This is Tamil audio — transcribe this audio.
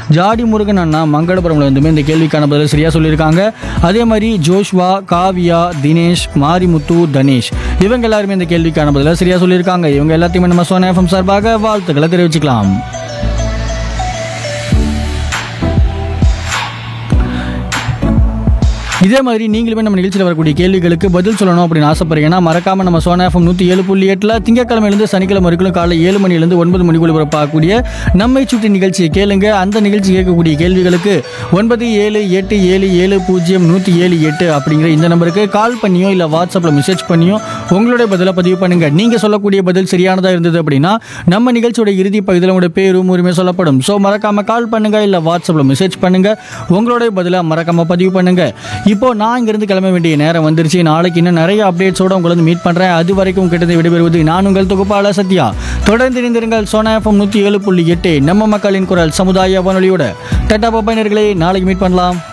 ஜாடி முருகன் அண்ணா மங்களபுரம்ல இருந்துமே இந்த கேள்விக்கான பதில் சரியாக சொல்லியிருக்காங்க அதே மாதிரி ஜோஷ்வா காவியா தினேஷ் மாரிமுத்து தனேஷ் இவங்க எல்லாருமே இந்த கேள்விக்கான பதில சரியாக சொல்லியிருக்காங்க இவங்க எல்லாத்தையுமே நம்ம சோனா எஃப்எம் சார்பாக வாழ்த்துக்களை தெரிவிச்சுக்கலாம் இதே மாதிரி நீங்களுமே நம்ம நிகழ்ச்சியில் வரக்கூடிய கேள்விகளுக்கு பதில் சொல்லணும் அப்படின்னு ஆசைப்படுறீங்கன்னா மறக்காம நம்ம சோனா எஃப்எம் நூற்றி ஏழு புள்ளி எட்டில் திங்கக்கிழமையிலேருந்து சனிக்கிழமை வரைக்கும் காலை ஏழு மணிலேருந்து ஒன்பது மணிக்குள்ள பார்க்கக்கூடிய நம்மை சுற்றி நிகழ்ச்சியை கேளுங்க அந்த நிகழ்ச்சி கேட்கக்கூடிய கேள்விகளுக்கு ஒன்பது ஏழு எட்டு ஏழு ஏழு பூஜ்ஜியம் நூற்றி ஏழு எட்டு அப்படிங்கிற இந்த நம்பருக்கு கால் பண்ணியோ இல்லை வாட்ஸ்அப்பில் மெசேஜ் பண்ணியோ உங்களுடைய பதிலை பதிவு பண்ணுங்க நீங்கள் சொல்லக்கூடிய பதில் சரியானதாக இருந்தது அப்படின்னா நம்ம நிகழ்ச்சியோட இறுதி பகுதியில் உங்களுடைய பேரும் உரிமை சொல்லப்படும் ஸோ மறக்காம கால் பண்ணுங்க இல்லை வாட்ஸ்அப்பில் மெசேஜ் பண்ணுங்க உங்களுடைய பதிலை மறக்காம பதிவு பண்ணுங்க இப்போ நான் இங்கிருந்து கிளம்ப வேண்டிய நேரம் வந்துருச்சு நாளைக்கு இன்னும் நிறைய அப்டேட்ஸோட உங்களை வந்து மீட் பண்றேன் அது வரைக்கும் கிட்டது விடைபெறுவது நான் உங்கள் தொகுப்பாளர் சத்யா தொடர்ந்து இணைந்திருங்கள் சோனா எஃப்எம் நூற்றி ஏழு புள்ளி எட்டு நம்ம மக்களின் குரல் சமுதாய வானொலியோட டட்டா பாப்பா நேயர்களே நாளைக்கு மீட் பண்ணலாம்